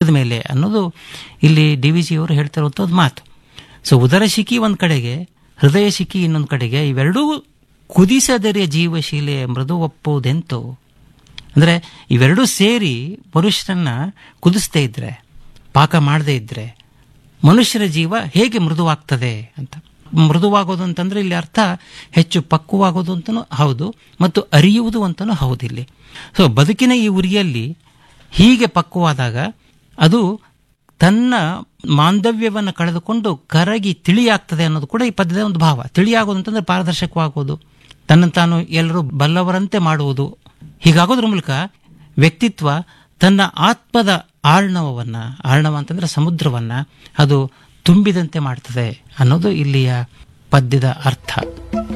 ಸಿಕ್ಕಿದ ಮೇಲೆ ಅನ್ನೋದು ಇಲ್ಲಿ ಡಿ ವಿ ಜಿಯವರು ಹೇಳ್ತಿರುವಂಥದ್ದು ಮಾತು ಸೊ ಉದರ ಶಿಖಿ ಒಂದು ಕಡೆಗೆ ಹೃದಯ ಶಿಖಿ ಇನ್ನೊಂದು ಕಡೆಗೆ ಇವೆರಡೂ ಕುದಿಸದರಿಯ ಜೀವಶೀಲೆ ಮೃದು ಒಪ್ಪುವುದೆಂತೋ ಅಂದರೆ ಇವೆರಡೂ ಸೇರಿ ಮನುಷ್ಯರನ್ನ ಕುದಿಸ್ದೇ ಇದ್ರೆ ಪಾಕ ಮಾಡದೇ ಇದ್ರೆ ಮನುಷ್ಯರ ಜೀವ ಹೇಗೆ ಮೃದುವಾಗ್ತದೆ ಅಂತ ಮೃದುವಾಗೋದು ಅಂತಂದ್ರೆ ಇಲ್ಲಿ ಅರ್ಥ ಹೆಚ್ಚು ಪಕ್ವವಾಗೋದು ಅಂತನೂ ಹೌದು ಮತ್ತು ಅರಿಯುವುದು ಅಂತನೂ ಹೌದು ಇಲ್ಲಿ ಸೊ ಬದುಕಿನ ಈ ಉರಿಯಲ್ಲಿ ಹೀಗೆ ಪಕ್ವವಾದಾಗ ಅದು ತನ್ನ ಮಾಂಧವ್ಯವನ್ನು ಕಳೆದುಕೊಂಡು ಕರಗಿ ತಿಳಿಯಾಗ್ತದೆ ಅನ್ನೋದು ಕೂಡ ಈ ಪದ್ಯದ ಒಂದು ಭಾವ ತಿಳಿಯಾಗೋದು ಅಂತಂದ್ರೆ ಪಾರದರ್ಶಕವಾಗೋದು ತನ್ನ ತಾನು ಎಲ್ಲರೂ ಬಲ್ಲವರಂತೆ ಮಾಡುವುದು ಹೀಗಾಗೋದ್ರ ಮೂಲಕ ವ್ಯಕ್ತಿತ್ವ ತನ್ನ ಆತ್ಮದ ಆರ್ಣವವನ್ನ ಆರ್ಣವ ಅಂತಂದ್ರೆ ಸಮುದ್ರವನ್ನ ಅದು ತುಂಬಿದಂತೆ ಮಾಡ್ತದೆ ಅನ್ನೋದು ಇಲ್ಲಿಯ ಪದ್ಯದ ಅರ್ಥ